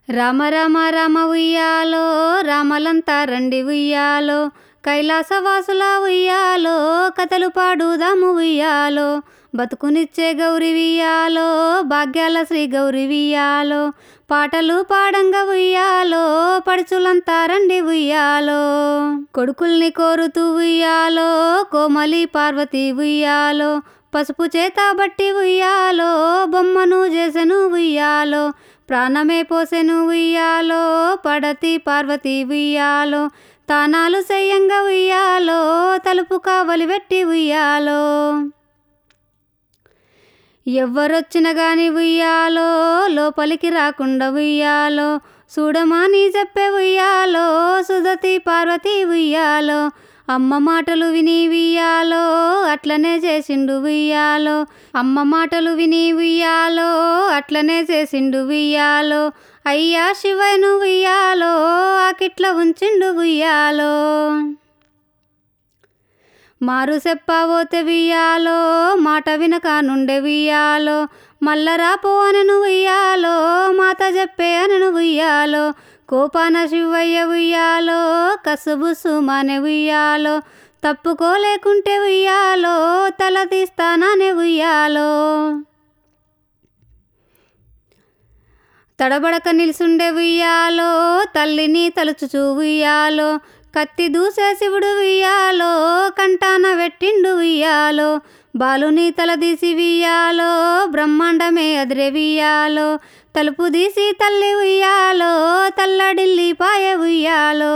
రామ రామ రామ ఉయ్యాలో రామలంతా రండి ఉయ్యాలో కైలాసవాసుల ఉయ్యాలో కథలు పాడుదాము ఉయ్యాలో బతుకునిచ్చే గౌరి వియ్యాలో భాగ్యాల శ్రీ గౌరి వియ్యాలో పాటలు పాడంగా ఉయ్యాలో పడుచులంతా రండి ఉయ్యాలో కొడుకుల్ని కోరుతూ ఉయ్యాలో కోమలి పార్వతి ఉయ్యాలో పసుపు చేత బట్టి ఉయ్యాలో బొమ్మను చేసెను ఉయ్యాలో ప్రాణమే పోసెను ఉయ్యాలో పడతి పార్వతి ఉయ్యాలో తానాలు చెయ్యంగా ఉయ్యాలో తలుపు కావలి పెట్టి ఉయ్యాలో ఎవ్వరొచ్చిన గాని ఉయ్యాలో లోపలికి రాకుండా ఉయ్యాలో చూడమాని చెప్పే ఉయ్యాలో సుధతి పార్వతి ఉయ్యాలో అమ్మ మాటలు విని ఉయ్యాలో అట్లనే చేసిండు ఉయ్యాలో అమ్మ మాటలు విని ఉయ్యాలో అట్లనే చేసిండు ఉయ్యాలో అయ్యా శివను ఉయ్యాలో ఆకిట్ల ఉంచిండు ఉయ్యాలో మారు చెప్పబోతే వియ్యాలో మాట వినక నుండే వియ్యాలో మల్లరాపో అనను ఉయ్యాలో మాత చెప్పే అనను ఉయ్యాలో కోపాన శివయ్య ఉయ్యాలో కసుబుసు మానే ఉయ్యాలో తప్పుకోలేకుంటే ఉయ్యాలో తల తీస్తాననే ఉయ్యాలో తడబడక నిలుసుండే ఉయ్యాలో తల్లిని తలుచుచూ ఉయ్యాలో కత్తి దూసే శివుడు ఉయ్యాలో కంటాన వెట్టిండు ఉయ్యాలో బాలుని తలదీసి వియ్యాలో బ్రహ్మాండమే అదిరే వియ్యాలో తలుపు తీసి తల్లి ఉయ్యాలో తల్లడిల్లి పాయ ఉయ్యాలో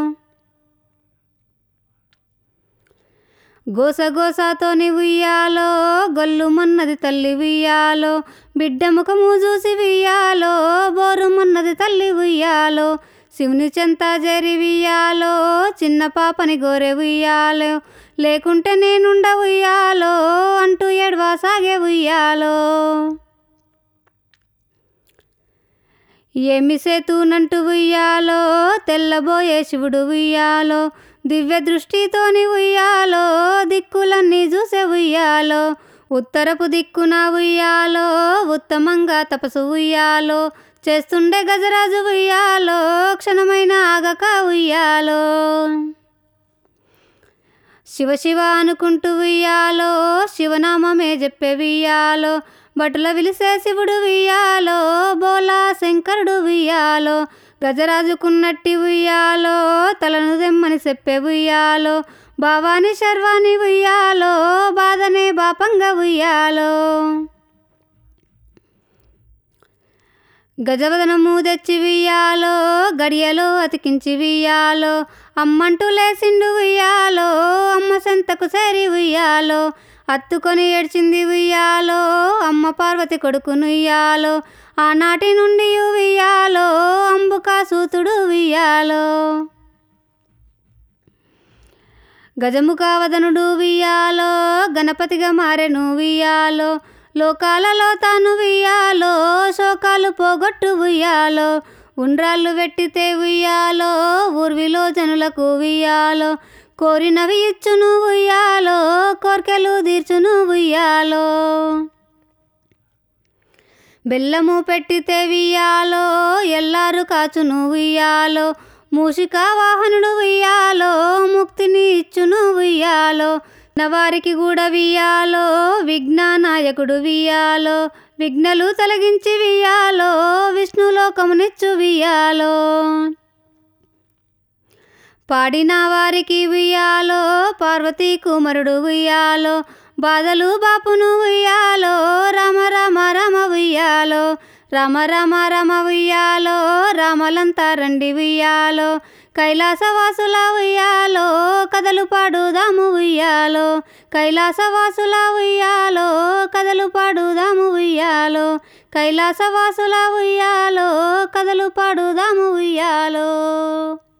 గోస గోసాతోని ఉయ్యాలో గొల్లుమన్నది తల్లి ఉయ్యాలో బిడ్డ ముఖము చూసి ఉయ్యాలో బోరుమన్నది తల్లి ఉయ్యాలో శివుని చెంత జరి ఉయ్యాలో చిన్న పాపని గోరె ఉయ్యాలో లేకుంటే నేనుండ ఉయ్యాలో అంటూ ఎడవా సాగే ఉయ్యాలో ఏమి సేతునంటూ ఉయ్యాలో తెల్లబోయే శివుడు ఉయ్యాలో దివ్య దృష్టితోని ఉయ్యాలో దిక్కులన్నీ చూసే ఉయ్యాలో ఉత్తరపు దిక్కున ఉయ్యాలో ఉత్తమంగా తపసు ఉయ్యాలో చేస్తుండే గజరాజు ఉయ్యాలో క్షణమైన ఆగక ఉయ్యాలో శివ శివ అనుకుంటూ ఉయ్యాలో శివనామమే చెప్పే ఉయ్యాలో బటుల విలిసే శివుడు ఉయ్యాలో బోలా శంకరుడు ఉయ్యాలో గజరాజుకున్నట్టి ఉయ్యాలో తలను దెమ్మని చెప్పే ఉయ్యాలో భావాని శర్వాని ఉయ్యాలో బాధనే బాపంగా ఉయ్యాలో గజవదనము తెచ్చి వియ్యాలో గడియలో అతికించి వియ్యాలో అమ్మంటూ లేసిండు ఉయ్యాలో అమ్మ సెంతకు సేరి ఉయ్యాలో అత్తుకొని ఏడ్చింది ఉయ్యాలో అమ్మ పార్వతి కొడుకును ఉయ్యాలో ఆనాటి నుండి ఉయ్యాలో అంబుకా సూతుడు ఉయ్యాలో గజముఖావదనుడు వియ్యాలో గణపతిగా మారెను వియ్యాలో లోకాలలో తాను వియ్యాలో శోకాలు పోగొట్టు ఉయ్యాలో ఉండ్రాళ్ళు వెట్టితే ఉయ్యాలో ఊర్విలో జనులకు ఉయ్యాలో కోరినవి ఇచ్చును ఉయ్యాలో కోర్కెలు తీర్చును ఉయ్యాలో బెల్లము పెట్టితే వియ్యాలో ఎల్లారు కాచును ఉయ్యాలో మూషిక వాహనుడు ఉయ్యాలో ముక్తిని ఇచ్చును ఉయ్యాలో నవారికి కూడా వియ్యాలో విఘ్నానాయకుడు వియ్యాలో విఘ్నలు తొలగించి వియ్యాలో విష్ణులోకమునిచ్చు వియ్యాలో పాడిన వారికి ఉయ్యాలో పార్వతీ కుమరుడు ఉయ్యాలో బాధలు బాపును ఉయ్యాలో రామ రామ రామ ఉయ్యాలో రామ రామ రామ ఉయ్యాలో రామలంతా రండి ఉయ్యాలో కైలాసవాసుల ఉయ్యాలో కథలు పాడుదాము ఉయ్యాలో కైలాసవాసుల ఉయ్యాలో కథలు పాడుదాము ఉయ్యాలో కైలాసవాసుల ఉయ్యాలో కథలు పాడుదాము ఉయ్యాలో